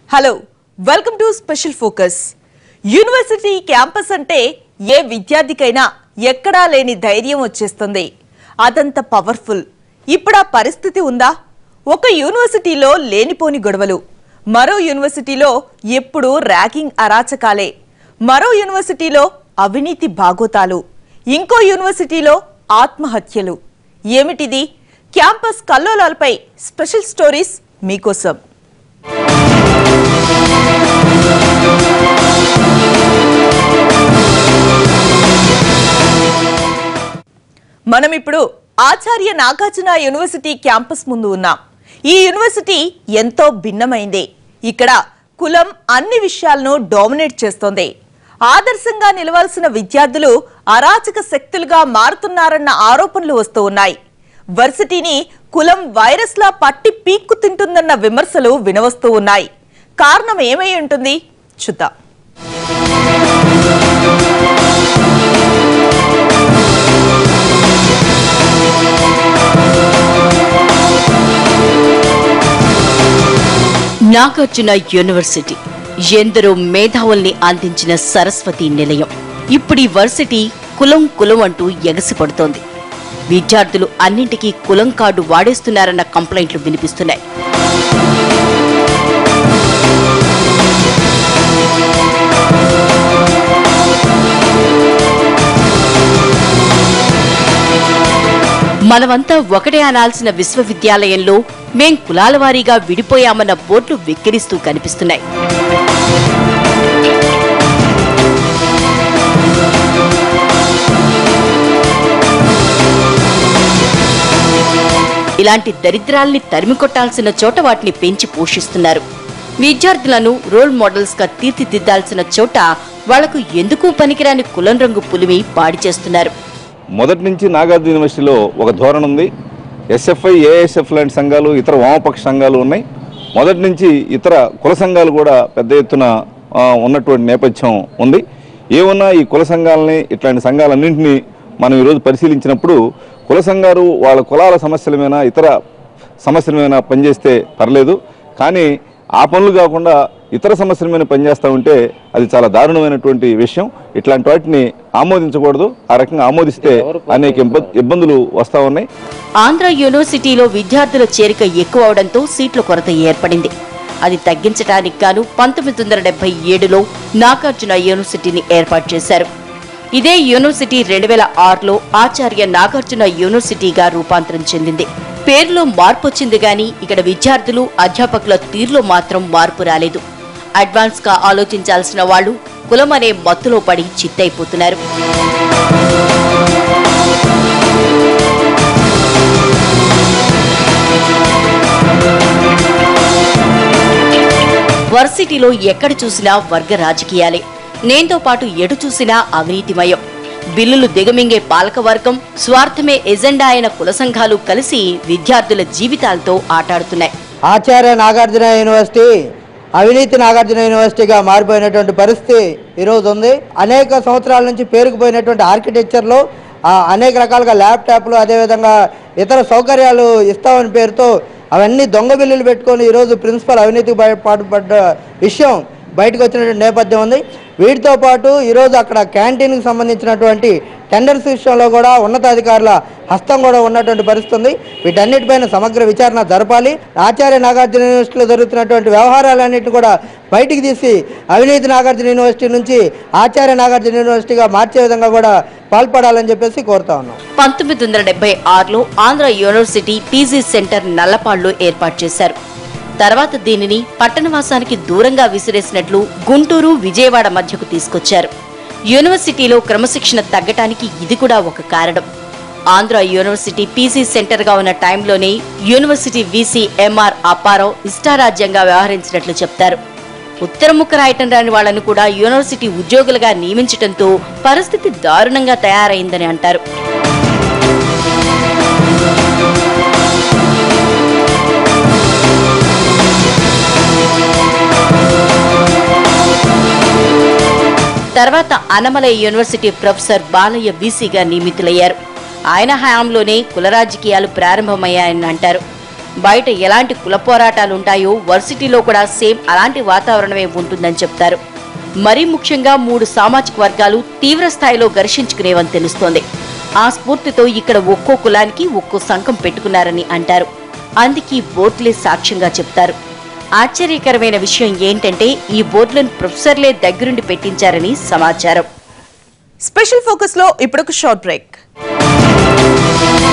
hello welcome to special focus university campus అంటే ఏ విద్యార్థికైనా ఎక్కడా లేని ధైర్యం వచ్చేస్తుంది అదంత పవర్ఫుల్ ఇప్పుడు ఆ పరిస్థితి ఉందా ఒక యూనివర్సిటీలో లేనిపోని గొడవలు మరో యూనివర్సిటీలో ఎప్పుడూ ర్యాగింగ్ అరాచకాలే మరో యూనివర్సిటీలో అవినీతి బాగోతాలు ఇంకో యూనివర్సిటీలో ఆత్మహత్యలు ఏమిటిది క్యాంపస్ కల్లోలాలపై స్పెషల్ స్టోరీస్ మీకోసం మనం ఇప్పుడు ఆచార్య నాగార్జున యూనివర్సిటీ క్యాంపస్ ముందు ఉన్నాం ఈ యూనివర్సిటీ ఎంతో భిన్నమైంది ఇక్కడ కులం అన్ని విషయాలను డామినేట్ చేస్తోంది ఆదర్శంగా నిలవాల్సిన విద్యార్థులు అరాచక శక్తులుగా మారుతున్నారన్న ఆరోపణలు వస్తూ ఉన్నాయి వర్సిటీని కులం వైరస్లా పట్టి పీక్కు తింటుందన్న విమర్శలు వినవస్తూ ఉన్నాయి కారణం ఏమై ఉంటుంది చూద్దాం నాగార్జున యూనివర్సిటీ ఎందరో మేధావుల్ని అందించిన సరస్వతి నిలయం ఇప్పుడు ఈ వర్సిటీ కులం కులం అంటూ ఎగసిపడుతోంది విద్యార్థులు అన్నింటికీ కులం కార్డు వాడేస్తున్నారన్న కంప్లైంట్లు వినిపిస్తున్నాయి మనమంతా ఒకటే అనాల్సిన విశ్వవిద్యాలయంలో మేం కులాల వారీగా విడిపోయామన్న బోర్డులు వెక్కిరిస్తూ కనిపిస్తున్నాయి ఇలాంటి దరిద్రాల్ని తరిమి కొట్టాల్సిన చోట వాటిని పెంచి పోషిస్తున్నారు విద్యార్థులను రోల్ మోడల్స్ గా తీర్చిదిద్దాల్సిన చోట వాళ్లకు ఎందుకు పనికిరాని కులం రంగు పులిమి పాడి చేస్తున్నారు మొదటి నుంచి నాగార్జున యూనివర్సిటీలో ఒక ధోరణి ఉంది ఎస్ఎఫ్ఐ ఏఎస్ఎఫ్ లాంటి సంఘాలు ఇతర వామపక్ష సంఘాలు ఉన్నాయి మొదటి నుంచి ఇతర కుల సంఘాలు కూడా పెద్ద ఎత్తున ఆ, ఉన్నటువంటి నేపథ్యం ఉంది ఏమన్నా ఈ కుల సంఘాలని ఇట్లాంటి సంఘాలన్నింటినీ మనం ఈరోజు పరిశీలించినప్పుడు కుల సంఘాలు వాళ్ళ కులాల సమస్యల మీద ఇతర సమస్యల మీద పనిచేస్తే పర్లేదు కానీ ఆ పనులు కాకుండా ఇతర సమస్యల మీద పనిచేస్తూ ఉంటే అది చాలా దారుణమైనటువంటి విషయం ఇట్లాంటి వాటిని ఆమోదించకూడదు ఆ రకంగా ఆమోదిస్తే అనేక ఇబ్బ- ఇబ్బందులు వస్తూ ఉన్నాయి ఆంధ్ర యూనివర్సిటీలో విద్యార్థుల చేరిక ఎక్కువ అవడంతో సీట్ల కొరత ఏర్పడింది అది తగ్గించడానికి గాను పంతొమ్మిది వందల డెబ్బై ఏడులో నాగార్జున యూనివర్సిటీని ఏర్పాటు చేశారు ఇదే యూనివర్సిటీ రెండు వేల ఆరులో ఆచార్య నాగార్జున యూనివర్సిటీగా రూపాంతరం చెందింది పేరులో మార్పు వచ్చింది గాని ఇక్కడ విద్యార్థులు అధ్యాపకుల తీరులో మాత్రం మార్పు రాలేదు అడ్వాన్స్ గా ఆలోచించాల్సిన వాళ్ళు కులం అనే మత్తులో పడి చిత్తైపోతున్నారు వర్సిటీలో ఎక్కడ చూసినా వర్గ రాజకీయాలే నేంతో పాటు ఎటు చూసినా అవినీతిమయం బిల్లులు దిగమింగే పాలకవర్గం స్వార్థమే ఎజెండా అయిన కుల సంఘాలు కలిసి విద్యార్థుల జీవితాలతో ఆటాడుతున్నాయి ఆచార్య నాగార్జున యూనివర్సిటీ అవినీతి నాగార్జున యూనివర్సిటీగా మారిపోయినటువంటి పరిస్థితి ఈరోజు ఉంది అనేక సంవత్సరాల నుంచి పేరుకుపోయినటువంటి ఆర్కిటెక్చర్లో ఆ, అనేక రకాలుగా ల్యాప్టాప్లు అదేవిధంగా ఇతర సౌకర్యాలు ఇస్తామని పేరుతో అవన్నీ దొంగ బిల్లులు పెట్టుకొని ఈరోజు ప్రిన్సిపల్ అవినీతికి బయ- పాటుపడ్డ విషయం బయటకు వచ్చినటువంటి నేపథ్యం ఉంది వీటితో పాటు ఈరోజు అక్కడ క్యాంటీన్కి సంబంధించినటువంటి టెండర్స్ విషయంలో కూడా ఉన్నతాధికారుల హస్తం కూడా ఉన్నటువంటి పరిస్థితి ఉంది వీటన్నిటిపైన సమగ్ర విచారణ జరపాలి ఆచార్య నాగార్జున యూనివర్సిటీలో జరుగుతున్నటువంటి వ్యవహారాలన్నింటినీ కూడా బయటికి తీసి అవినీతి నాగార్జున యూనివర్సిటీ నుంచి ఆచార్య నాగార్జున యూనివర్సిటీగా మార్చే విధంగా కూడా పాల్పడాలని చెప్పేసి కోరుతా ఉన్నాం పంతొమ్మిది వందల డెబ్బై ఆరులో ఆంధ్ర యూనివర్సిటీ పీజీ సెంటర్ నల్లపాడులో ఏర్పాటు చేశారు తర్వాత దీనిని పట్టణవాసానికి దూరంగా విసిరేసినట్లు గుంటూరు విజయవాడ మధ్యకు తీసుకొచ్చారు యూనివర్సిటీలో క్రమశిక్షణ తగ్గటానికి ఇది కూడా ఒక కారణం ఆంధ్ర యూనివర్సిటీ పీసీ సెంటర్గా ఉన్న టైంలోనే యూనివర్సిటీ వీసీ ఎంఆర్ అప్పారావు ఇష్టారాజ్యంగా వ్యవహరించినట్లు చెప్తారు ఉత్తరముఖ రాయటం రాని వాళ్లను కూడా యూనివర్సిటీ ఉద్యోగులుగా నియమించడంతో పరిస్థితి దారుణంగా తయారైందని అంటారు తర్వాత అనమలై యూనివర్సిటీ ప్రొఫెసర్ బాలయ్య బీసీగా నియమితులయ్యారు ఆయన హయాంలోనే కుల రాజకీయాలు ప్రారంభమయ్యాయని అంటారు బయట ఎలాంటి కుల పోరాటాలుంటాయో వర్సిటీలో కూడా సేమ్ అలాంటి వాతావరణమే ఉంటుందని చెప్తారు మరీ ముఖ్యంగా మూడు సామాజిక వర్గాలు తీవ్ర స్థాయిలో ఘర్షించుకునేవని తెలుస్తోంది ఆ స్ఫూర్తితో ఇక్కడ ఒక్కో కులానికి ఒక్కో సంఘం పెట్టుకున్నారని అంటారు అందుకే ఈ బోర్డులే సాక్ష్యంగా చెప్తారు ఆశ్చర్యకరమైన విషయం ఏంటంటే ఈ బోర్డులను ప్రొఫెసర్లే దగ్గరుండి పెట్టించారని సమాచారం స్పెషల్ ఫోకస్ లో ఇప్పుడు ఒక షార్ట్ బ్రేక్